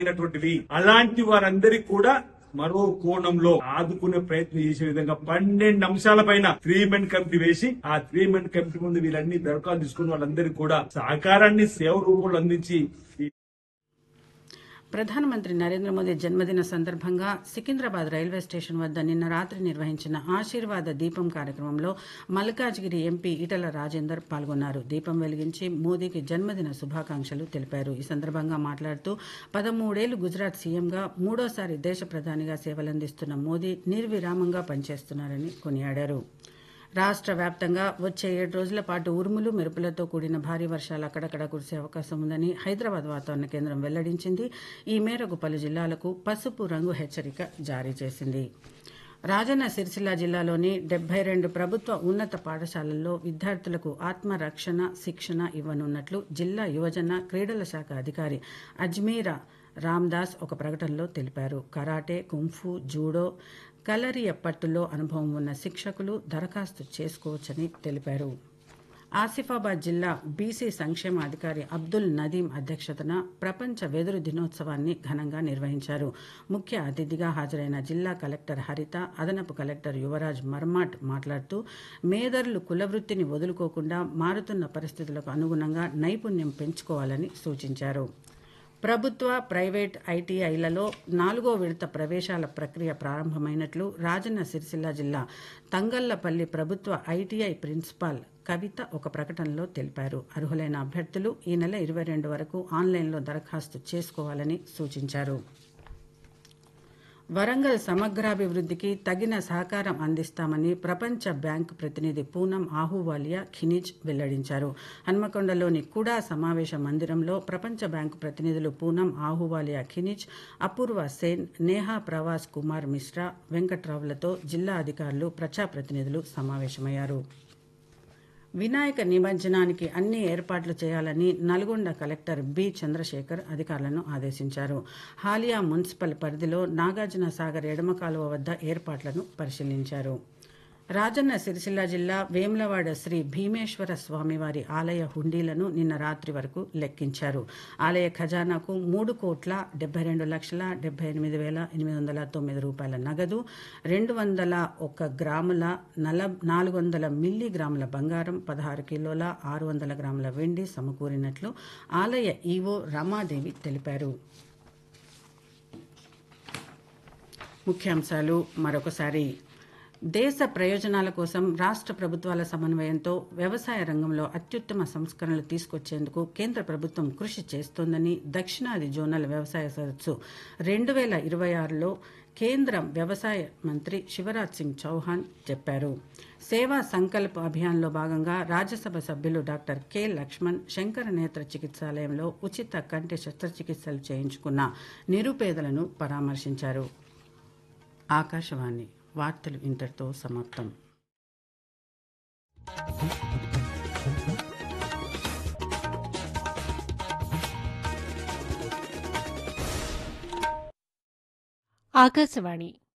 అయినటువంటివి అలాంటి వారందరికీ కూడా మరో కోణంలో ఆదుకునే ప్రయత్నం చేసే విధంగా పన్నెండు అంశాల పైన త్రీ మెన్ కమిటీ వేసి ఆ త్రీ మెన్ కమిటీ ముందు వీళ్ళన్ని దరఖాస్తు తీసుకుని వాళ్ళందరికీ కూడా సహకారాన్ని సేవ రూపంలో అందించి ఈ ప్రధానమంత్రి నరేంద్ర మోదీ జన్మదిన సందర్భంగా సికింద్రాబాద్ రైల్వే స్టేషన్ వద్ద నిన్న రాత్రి నిర్వహించిన ఆశీర్వాద దీపం కార్యక్రమంలో మల్కాజ్గిరి ఎంపీ ఈటల రాజేందర్ పాల్గొన్నారు దీపం వెలిగించి మోదీకి జన్మదిన శుభాకాంక్షలు తెలిపారు ఈ సందర్భంగా మాట్లాడుతూ పదమూడేళ్లు గుజరాత్ సీఎంగా మూడోసారి దేశ ప్రధానిగా సేవలందిస్తున్న మోదీ నిర్విరామంగా పనిచేస్తున్నారని కొనియాడారు రాష్ట్ర వ్యాప్తంగా వచ్చే ఏడు రోజుల పాటు ఉరుములు మెరుపులతో కూడిన భారీ వర్షాలు అక్కడక్కడ కురిసే అవకాశం ఉందని హైదరాబాద్ వాతావరణ కేంద్రం వెల్లడించింది ఈ మేరకు పలు జిల్లాలకు పసుపు రంగు హెచ్చరిక జారీ చేసింది రాజన్న సిరిసిల్ల జిల్లాలోని డెబ్బై రెండు ప్రభుత్వ ఉన్నత పాఠశాలల్లో విద్యార్థులకు ఆత్మరక్షణ శిక్షణ ఇవ్వనున్నట్లు జిల్లా యువజన క్రీడల శాఖ అధికారి అజ్మీరా రామ్దాస్ ఒక ప్రకటనలో తెలిపారు కరాటే కుంఫు జూడో కలరియ పట్టులో అనుభవం ఉన్న శిక్షకులు దరఖాస్తు చేసుకోవచ్చని తెలిపారు ఆసిఫాబాద్ జిల్లా బీసీ సంక్షేమ అధికారి అబ్దుల్ నదీం అధ్యక్షతన ప్రపంచ వెదురు దినోత్సవాన్ని ఘనంగా నిర్వహించారు ముఖ్య అతిథిగా హాజరైన జిల్లా కలెక్టర్ హరిత అదనపు కలెక్టర్ యువరాజ్ మర్మాట్ మాట్లాడుతూ మేధరులు కులవృత్తిని వదులుకోకుండా మారుతున్న పరిస్థితులకు అనుగుణంగా నైపుణ్యం పెంచుకోవాలని సూచించారు ప్రభుత్వ ప్రైవేట్ ఐటీఐలలో నాలుగో విడత ప్రవేశాల ప్రక్రియ ప్రారంభమైనట్లు రాజన్న సిరిసిల్ల జిల్లా తంగళ్లపల్లి ప్రభుత్వ ఐటీఐ ప్రిన్సిపాల్ కవిత ఒక ప్రకటనలో తెలిపారు అర్హులైన అభ్యర్థులు ఈ నెల ఇరవై రెండు వరకు ఆన్లైన్లో దరఖాస్తు చేసుకోవాలని సూచించారు వరంగల్ సమగ్రాభివృద్ధికి తగిన సహకారం అందిస్తామని ప్రపంచ బ్యాంక్ ప్రతినిధి పూనం ఆహువాలియా ఖినిజ్ వెల్లడించారు హన్మకొండలోని కుడా సమావేశ మందిరంలో ప్రపంచ బ్యాంకు ప్రతినిధులు పూనం ఆహువాలియా ఖినిజ్ అపూర్వ సేన్ నేహా ప్రవాస్ కుమార్ మిశ్రా వెంకట్రావులతో జిల్లా అధికారులు ప్రజాప్రతినిధులు సమావేశమయ్యారు వినాయక నిమజ్జనానికి అన్ని ఏర్పాట్లు చేయాలని నల్గొండ కలెక్టర్ బి చంద్రశేఖర్ అధికారులను ఆదేశించారు హాలియా మున్సిపల్ పరిధిలో నాగార్జున సాగర్ ఎడమ కాలువ వద్ద ఏర్పాట్లను పరిశీలించారు రాజన్న సిరిసిల్ల జిల్లా వేములవాడ శ్రీ భీమేశ్వర స్వామివారి ఆలయ హుండీలను నిన్న రాత్రి వరకు లెక్కించారు ఆలయ ఖజానాకు మూడు కోట్ల డెబ్బై రెండు లక్షల డెబ్బై ఎనిమిది వేల ఎనిమిది వందల తొమ్మిది రూపాయల నగదు రెండు వందల ఒక గ్రాముల నల నాలుగు వందల మిల్లీ గ్రాముల బంగారం పదహారు కిలోల ఆరు వందల గ్రాముల వెండి సమకూరినట్లు ఆలయ ఈవో రమాదేవి తెలిపారు ముఖ్యాంశాలు మరొకసారి దేశ ప్రయోజనాల కోసం రాష్ట్ర ప్రభుత్వాల సమన్వయంతో వ్యవసాయ రంగంలో అత్యుత్తమ సంస్కరణలు తీసుకొచ్చేందుకు కేంద్ర ప్రభుత్వం కృషి చేస్తోందని దక్షిణాది జోనల్ వ్యవసాయ సదస్సు రెండు వేల ఇరవై ఆరులో కేంద్ర వ్యవసాయ మంత్రి శివరాజ్ సింగ్ చౌహాన్ చెప్పారు సేవా సంకల్ప్ అభియాన్లో భాగంగా రాజ్యసభ సభ్యులు డాక్టర్ కె లక్ష్మణ్ శంకర నేత్ర చికిత్సాలయంలో ఉచిత కంటి శస్త్రచికిత్సలు చేయించుకున్న నిరుపేదలను పరామర్శించారు ఆకాశవాణి వార్తలు ఇంతటితో సమాప్తం ఆకాశవాణి